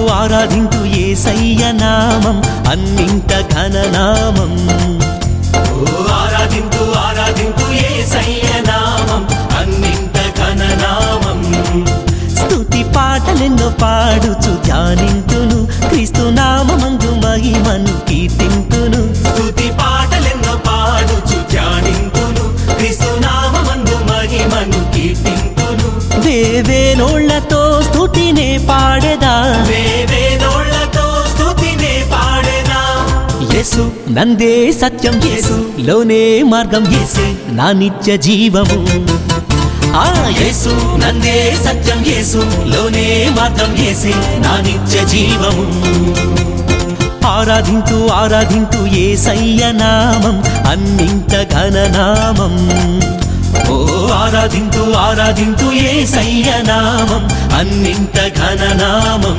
ఆరాధింతు ఏసయ్య నామం అన్నింట ఘననామం ఓ ఆరాధింతు ఆరాధింతు ఏసయ్య నామం అన్నింట ఘననామం స్తుతి పాటలెన్నో పాడుచు ధ్యానింతును క్రీస్తు నామందు మహిమను కీర్తింతును స్తుతి పాటలెన్నో పాడుచు ధ్యానింతును క్రీస్తు నామందు మహిమను కీర్తింతును వేవేనోళ్లతో స్తుతినే పాడెదా వేవేనోళ్లతో స్తుతినే పాడెదా యేసు నందే సత్యం యేసు లోనే మార్గం యేసే నా నిత్య జీవము ఆ యేసు నందే సత్యం యేసు లోనే మార్గం యేసే నా నిత్య జీవము ఆరాధింతు ఆరాధింతు ఏసయ్య నామం అన్నింట ఘననామం ఓ ఆరాధింతు ఆరాధింతు ఏసయ్య నామం అన్నింట ఘననామం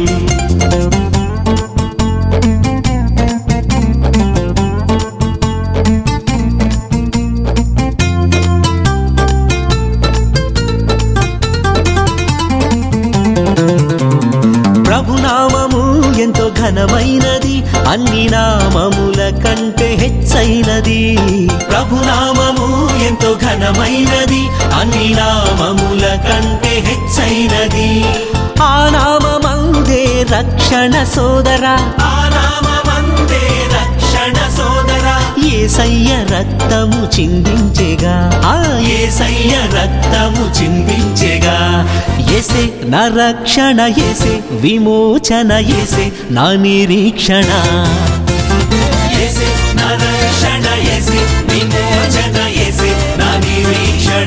ప్రభునామము ఎంతో ఘనమైనది అన్ని నామముల కంటే హెచ్చైనది ప్రభునామము ఎంతో ఘనమైనది అన్ని నామముల కంటే హెచ్చైనది ఆ నామందే రక్షణ సోదరా ఆ నామందే రక్షణ సోదరా ఏసయ్య రక్తము చిందించెగా ఆ ఏసయ్య రక్తము చిందించెగా ఏసే నా రక్షణ ఏసే విమోచన ఏసే నా నిరీక్షణ ఏసే నా రక్షణ ఏసే విమోచన ఏసే నా నిరీక్షణ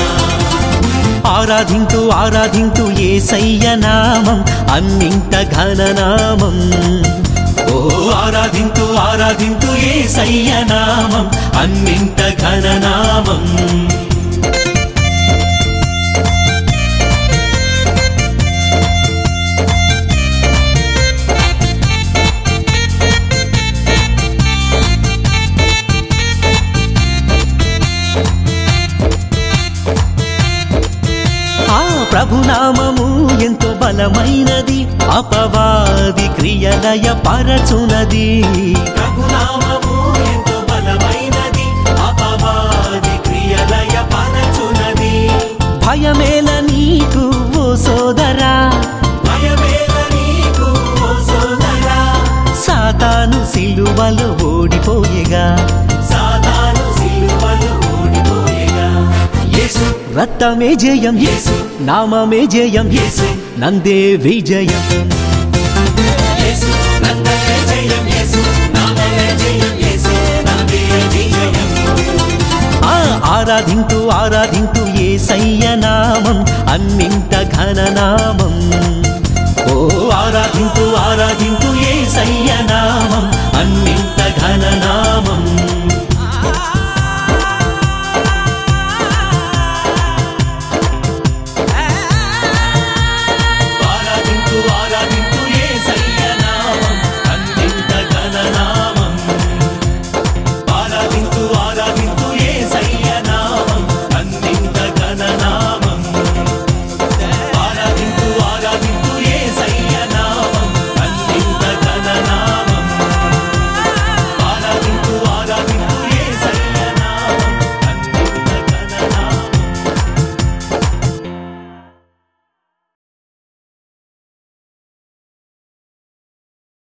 ఆరాధింతు ఆరాధింతు ఏసయ్య నామం అన్నింట ఘననామం ఓ ఆరాధింతు ఆరాధింతు ఏసయ్య నామం అన్నింట ఘననామం ఆ ప్రభునామము ఎంతో బలమైనది అపవాది క్రియలయ పరచునది ప్రభునామము ఎంతో బలమైనది అపవాది క్రియలయ పరచునది భయమేల నీకు ఓ సోదరా భయమేల నీకు ఓ సోదరా సాతాను సిలువలో ఓడిపోయేగా సాతాను సిలువలో ఓడిపోయేగా యేసు రక్తమే జయం యేసు నామమే జయం యేసు నందే విజయం యేసు రక్తమే జయం యేసు నామమే జయం యేసు నందే విజయం ఆ ఆరాధింతు ఆరాధింతు ఏసయ్య నామం అన్నింట ఘననామం ఓ ఆరాధింతు ఆరాధింతు ఏసయ్య నామం అన్నింట ఘననామం